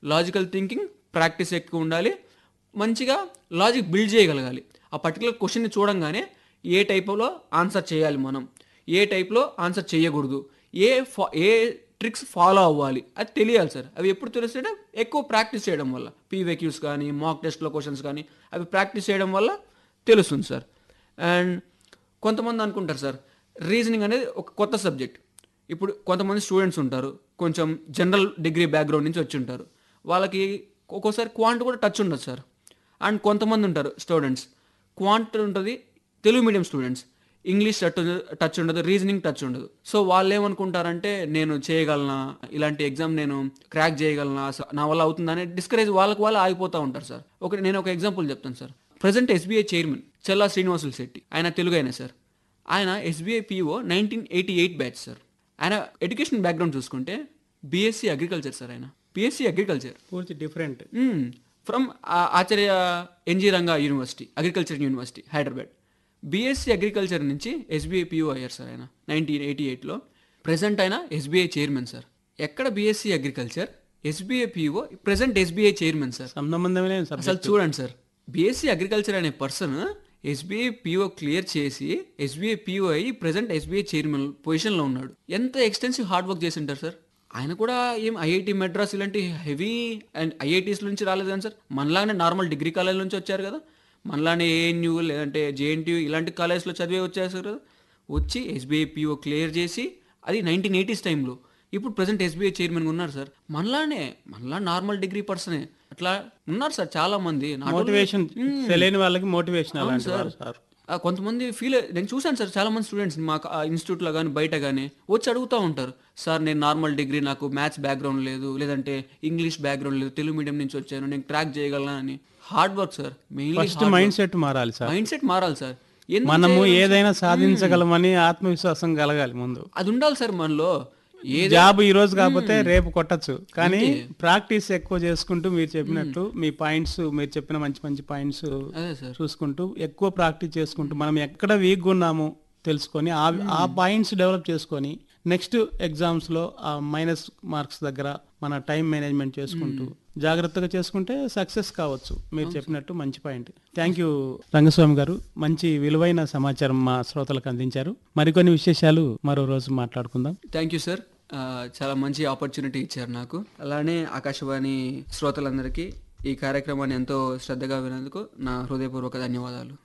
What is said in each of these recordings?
Logical thinking practice ఎక్కువ ఉండాలి మంచిగా లాజిక్ బిల్డ్ చేయగలగాలి ఆ పర్టికులర్ క్వశ్చన్ని చూడంగానే ఏ టైప్లో ఆన్సర్ చేయాలి మనం ఏ టైప్లో ఆన్సర్ చేయకూడదు ఏ ఫా ఏ ట్రిక్స్ ఫాలో అవ్వాలి అది తెలియాలి సార్ అవి ఎప్పుడు తెలుస్తుంటే ఎక్కువ ప్రాక్టీస్ చేయడం వల్ల పీవెక్యూస్ కానీ మాక్ టెస్ట్లో క్వశ్చన్స్ కానీ అవి ప్రాక్టీస్ చేయడం వల్ల తెలుస్తుంది సార్ అండ్ కొంతమంది అనుకుంటారు సార్ రీజనింగ్ అనేది ఒక కొత్త సబ్జెక్ట్ ఇప్పుడు కొంతమంది స్టూడెంట్స్ ఉంటారు కొంచెం జనరల్ డిగ్రీ బ్యాక్గ్రౌండ్ నుంచి వచ్చి ఉంటారు వాళ్ళకి ఒక్కోసారి క్వాంట్ కూడా టచ్ ఉండదు సార్ అండ్ కొంతమంది ఉంటారు స్టూడెంట్స్ క్వాంట్ ఉంటుంది Telugu medium students English touch touch ఉండదు రీజనింగ్ టచ్ ఉండదు సో వాళ్ళు ఏమనుకుంటారంటే నేను చేయగలనా ఇలాంటి ఎగ్జామ్ నేను క్రాక్ చేయగలనా అస- నా వల్ల అవుతుందని డిస్కరేజ్ వాళ్ళకి వాళ్ళు ఆగిపోతూ ఉంటారు సార్ ఒక నేను ఒక ఎగ్జాంపుల్ చెప్తాను sir present SBI chairman Challa Srinivasulu Setty ఆయన తెలుగు అయినా సార్ ఆయన SBI PO nineteen eighty eight batch sir ఆయన ఎడ్యుకేషన్ బ్యాక్గ్రౌండ్ చూసుకుంటే బీఎస్సీ అగ్రికల్చర్ సార్ ఆయన బీఎస్సీ అగ్రికల్చర్ పూర్తి different from Acharya NG Ranga university agriculture university Hyderabad BSc agriculture నుంచి ఎస్బీఐ పిఓ అయ్యారు సార్ ఆయన నైన్టీన్ ఎయిటీ ఎయిట్లో ప్రజెంట్ ఆయన ఎస్బీఐ చైర్మన్ సార్ ఎక్కడ BSc agriculture SBI PO present SBI chairman sir సంబంధమే లేదు అసలు సబ్జెక్ట్ చూడండి సార్ బీఎస్సీ అగ్రికల్చర్ అనే పర్సన్ ఎస్బీఐ పిఓ క్లియర్ చేసి ఎస్బీఐ పిఓ అయ్యి ప్రజెంట్ ఎస్బీఐ చైర్మన్ పొజిషన్లో ఉన్నాడు ఎంత ఎక్స్టెన్సివ్ హార్డ్ వర్క్ చేసి ఉంటారు సార్ ఆయన కూడా ఏం ఐఐటి మెడ్రాస్ ఇలాంటి హెవీ అండ్ ఐఐటీస్ నుంచి రాలేదు కానీ సార్ మనలానే నార్మల్ డిగ్రీ కాలేజ్ నుంచి వచ్చారు కదా మనలానే ఏఎన్యూ లేదంటే జేఎన్టీయూ ఇలాంటి కాలేజ్లో చదివే వచ్చేసారు కదా వచ్చి ఎస్బీఐ పిఓ క్లియర్ చేసి అది నైన్టీన్ ఎయిటీస్ టైంలో ఇప్పుడు ప్రజెంట్ ఎస్బీఐ చైర్మన్ ఉన్నారు సార్ మనలానే మనలా నార్మల్ డిగ్రీ పర్సనే అట్లా ఉన్నారు సార్ చాలా మంది Not only- మోటివేషన్ మ్మ్. తెలియని వాళ్ళకి మోటివేషన్ అవును అలాంటి సార్. వాళ్ళు సార్ ఆ, కొంతమంది ఫీల్ నేను చూశాను సార్ చాలా మంది స్టూడెంట్స్ మా ఇన్స్టిట్యూట్లో కానీ బయట కానీ వచ్చి అడుగుతూ ఉంటారు సార్ నేను నార్మల్ డిగ్రీ నాకు మ్యాథ్స్ బ్యాక్గ్రౌండ్ లేదు లేదంటే ఇంగ్లీష్ బ్యాక్గ్రౌండ్ లేదు తెలుగు మీడియం నుంచి వచ్చాను నేను ట్రాక్ చేయగలను అని hard work sir mainly first mindset మారాలి సార్ మైండ్ సెట్ మారాలి సార్ ఎందుకు మనము చేయగలం? ఏదైనా సాధించగలమని ఆత్మవిశ్వాసం కలగాలి ముందు అది ఉండాలి సార్ మనలో ఏది జాబ్ ఈ రోజు కాకపోతే రేపు కొట్టచ్చు కానీ ప్రాక్టీస్ ఎక్కువ చేసుకుంటూ మీరు చెప్పినట్టు మీ పాయింట్స్ మీరు చెప్పిన మంచి మంచి పాయింట్స్ అదే సార్ చూసుకుంటూ ఎక్కువ ప్రాక్టీస్ చేసుకుంటూ మనం ఎక్కడ వీక్గా ఉన్నామో తెలుసుకొని ఆ ఆ పాయింట్స్ డెవలప్ చేసుకొని నెక్స్ట్ ఎగ్జామ్స్ లో ఆ మైనస్ మార్క్స్ దగ్గర మన టైం మేనేజ్మెంట్ చేసుకుంటూ జాగ్రత్తగా చేసుకుంటే సక్సెస్ కావచ్చు మీరు చెప్పినట్టు మంచి పాయింట్ థ్యాంక్ యూ రంగస్వామి గారు మంచి విలువైన సమాచారం మా శ్రోతలకు అందించారు మరికొన్ని విశేషాలు మరో రోజు మాట్లాడుకుందాం థ్యాంక్ యూ సార్ ఆ, చాలా మంచి ఆపర్చునిటీ ఇచ్చారు నాకు అలానే ఆకాశవాణి శ్రోతలందరికీ ఈ కార్యక్రమాన్ని ఎంతో శ్రద్ధగా వినందుకు నా హృదయపూర్వక ధన్యవాదాలు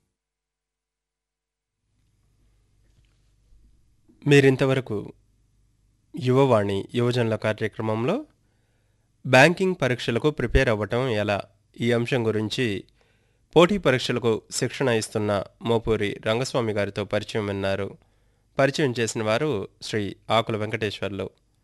మీరింతవరకు యువవాణి యువజనుల కార్యక్రమంలో బ్యాంకింగ్ పరీక్షలకు ప్రిపేర్ అవ్వటం ఎలా ఈ అంశం గురించి పోటీ పరీక్షలకు శిక్షణ ఇస్తున్న మోపూరి రంగస్వామి గారితో పరిచయం విన్నారు పరిచయం చేసిన వారు శ్రీ ఆకుల వెంకటేశ్వర్లు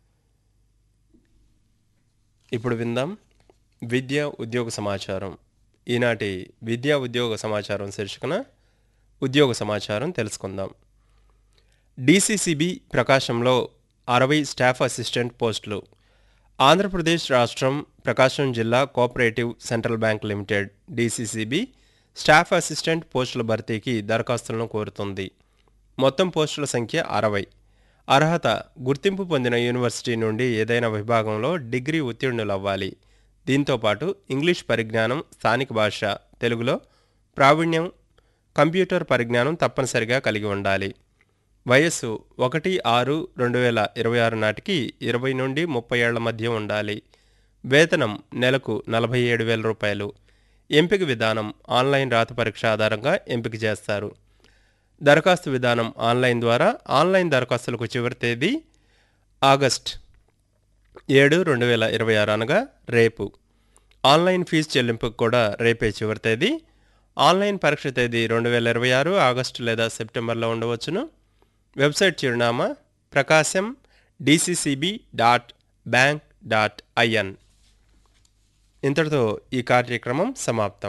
ఇప్పుడు విందాం విద్యా ఉద్యోగ సమాచారం ఈనాటి విద్యా ఉద్యోగ సమాచారం శీర్షికన ఉద్యోగ సమాచారం తెలుసుకుందాం డీసీసీబీ ప్రకాశంలో అరవై స్టాఫ్ అసిస్టెంట్ పోస్టులు ఆంధ్రప్రదేశ్ రాష్ట్రం ప్రకాశం జిల్లా cooperative central bank limited DCCB staff assistant పోస్టుల భర్తీకి దరఖాస్తులను కోరుతుంది మొత్తం పోస్టుల సంఖ్య అరవై అర్హత గుర్తింపు పొందిన యూనివర్సిటీ నుండి ఏదైనా విభాగంలో డిగ్రీ ఉత్తీర్ణులు అవ్వాలి దీంతోపాటు ఇంగ్లీష్ పరిజ్ఞానం స్థానిక భాష తెలుగులో ప్రావీణ్యం కంప్యూటర్ పరిజ్ఞానం తప్పనిసరిగా కలిగి ఉండాలి వయస్సు ఒకటి ఆరు రెండు వేల ఇరవై ఆరు నాటికి ఇరవై నుండి ముప్పై ఏళ్ల మధ్య ఉండాలి వేతనం నెలకు నలభై ఏడు వేల రూపాయలు ఎంపిక విధానం ఆన్లైన్ రాత పరీక్ష ఆధారంగా ఎంపిక చేస్తారు దరఖాస్తు విధానం ఆన్లైన్ ద్వారా ఆన్లైన్ దరఖాస్తులకు చివరి తేదీ ఆగస్ట్ ఏడు రెండు వేల ఇరవై ఆరు అనగా రేపు ఆన్లైన్ ఫీజు చెల్లింపుకు కూడా రేపే చివరి తేదీ ఆన్లైన్ పరీక్ష తేదీ రెండు వేల ఇరవై ఆరు ఆగస్టు లేదా సెప్టెంబర్లో ఉండవచ్చును వెబ్సైట్ చిరునామా Prakasam DCCB dot bank dot IN ఇంతటితో ఈ కార్యక్రమం సమాప్తం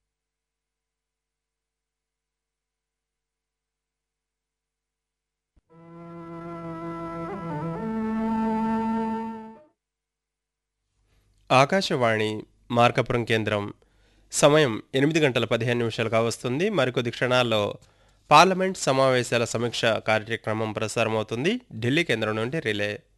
ఆకాశవాణి మార్కపురం కేంద్రం సమయం ఎనిమిది గంటల పదిహేను నిమిషాలుగా వస్తుంది మరికొద్ది క్షణాల్లో పార్లమెంట్ సమావేశాల సమీక్ష కార్యక్రమం ప్రసారమవుతుంది ఢిల్లీ కేంద్రం నుండి రిలే